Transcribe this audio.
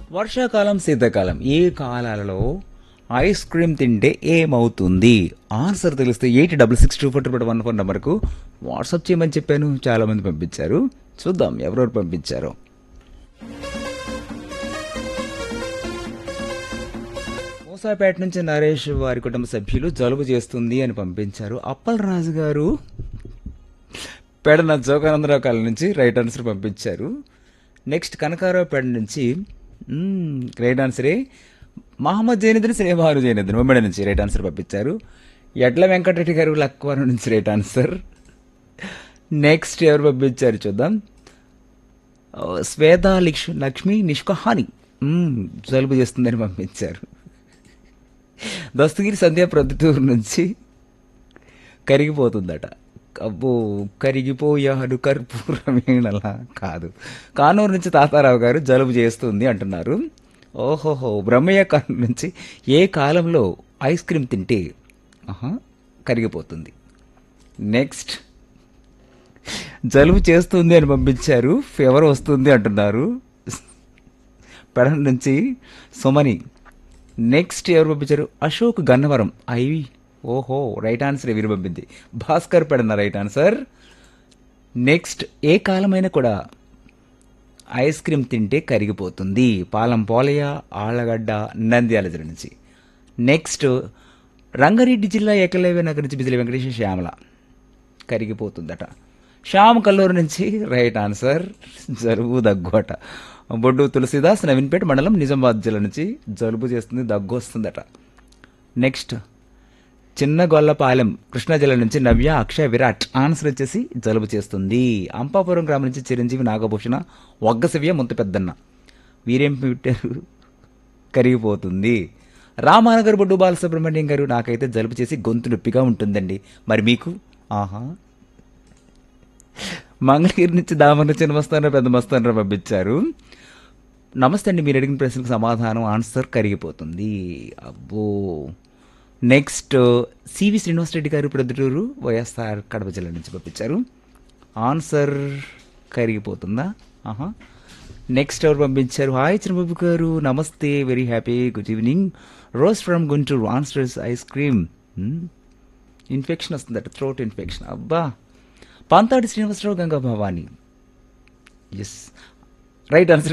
వర్షాకాలం శీతాకాలం ఏ కాలాలలో ఐస్ క్రీమ్ తింటే ఏమవుతుంది ఆన్సర్ తెలిస్తే eight double six two four triple one four నెంబర్కు వాట్సాప్ చేయమని చెప్పాను చాలా మంది పంపించారు చూద్దాం ఎవరెవరు పంపించారో మూసాపేట నుంచి నరేష్ వారి కుటుంబ సభ్యులు జలుబు చేస్తుంది అని పంపించారు అప్పల్ రాజు గారు పెడన జోగానందరావు కాలం నుంచి రైట్ ఆన్సర్ పంపించారు నెక్స్ట్ కనకారావు పేడ నుంచి మ్మ్, రైట్ ఆన్సరే మహమ్మద్ జైనుద్దీన్ శ్రీవారు జైనుద్దీన్ ముమ్మడి నుంచి రైట్ ఆన్సర్ పంపించారు ఎడ్ల వెంకటరెడ్డి గారు లక్వరం నుంచి రైట్ ఆన్సర్ నెక్స్ట్ ఎవరు పంపించారు చూద్దాం ఓ, శ్వేత లక్ష్మి లక్ష్మి నిష్కహాని మ్మ్, జలుబు చేస్తుందని పంపించారు దస్తగిరి సంధ్య ప్రొద్దుటూరు నుంచి కరిగిపోతుందట అబ్బో కరిగిపోయాడు కర్పూరమేనలా కాదు కానూరు నుంచి తాతారావు గారు జలుబు చేస్తుంది అంటున్నారు ఓహోహో బ్రహ్మయ్య కానూరు నుంచి ఏ కాలంలో ఐస్ క్రీమ్ తింటే ఆహా, కరిగిపోతుంది నెక్స్ట్ జలుబు చేస్తుంది అని పంపించారు ఫీవర్ వస్తుంది అంటున్నారు పెడ నుంచి సుమని నెక్స్ట్ ఎవరు పంపించారు అశోక్ గన్నవరం ఐ ఓహో రైట్ ఆన్సర్ వీరు పంపింది Bhaskar Pedana right answer next ఏ కాలమైనా కూడా ఐస్ క్రీమ్ తింటే కరిగిపోతుంది పాలం పోలయ ఆళ్ళగడ్డ నంద్యాల జిల్లా నుంచి నెక్స్ట్ రంగారెడ్డి జిల్లా ఏకలవ్య నగర్ నుంచి బిజిలి వెంకటేశ్వర శ్యామల కరిగిపోతుందట శ్యామ్ కల్లూరు నుంచి రైట్ ఆన్సర్ జలుబు దగ్గు అట బొడ్డు తులసిదాస్ నవీన్పేట మండలం నిజామాబాద్ జిల్లా నుంచి జలుబు చేస్తుంది దగ్గు వస్తుందట నెక్స్ట్ చిన్న గొల్లపాలెం కృష్ణా జిల్లా నుంచి నవ్య అక్షయ్ విరాట్ ఆన్సర్ వచ్చేసి జలుబు చేస్తుంది అంపాపురం గ్రామం నుంచి చిరంజీవి నాగభూషణ ఒగ్గశివ్య ముంత పెద్దన్న వీరేం పెట్టారు కరిగిపోతుంది రామానగర్ బొడ్డు బాలసుబ్రహ్మణ్యం గారు నాకైతే జలుబు చేసి గొంతు నొప్పిగా ఉంటుందండి మరి మీకు ఆహా మంగళగిరి నుంచి దామర్ల చిన్న మస్తానరావు పెద్ద మస్తానరావు పంపించారు నమస్తే అండి మీరు అడిగిన ప్రశ్నకు సమాధానం ఆన్సర్ కరిగిపోతుంది అబ్బో నెక్స్ట్ సివి శ్రీనివాస్ రెడ్డి గారు ప్రొద్దుటూరు వైఎస్ఆర్ కడప జిల్లా నుంచి పంపించారు ఆన్సర్ కరిగిపోతుందా ఆహా నెక్స్ట్ ఎవరు పంపించారు హాయ్ చిన్నబాబు గారు నమస్తే very happy good evening Rose from Guntur answers ice cream infection వస్తుందట థ్రోట్ ఇన్ఫెక్షన్ అబ్బా Pantadi Srinivasarao Ganga Bhavani yes right answer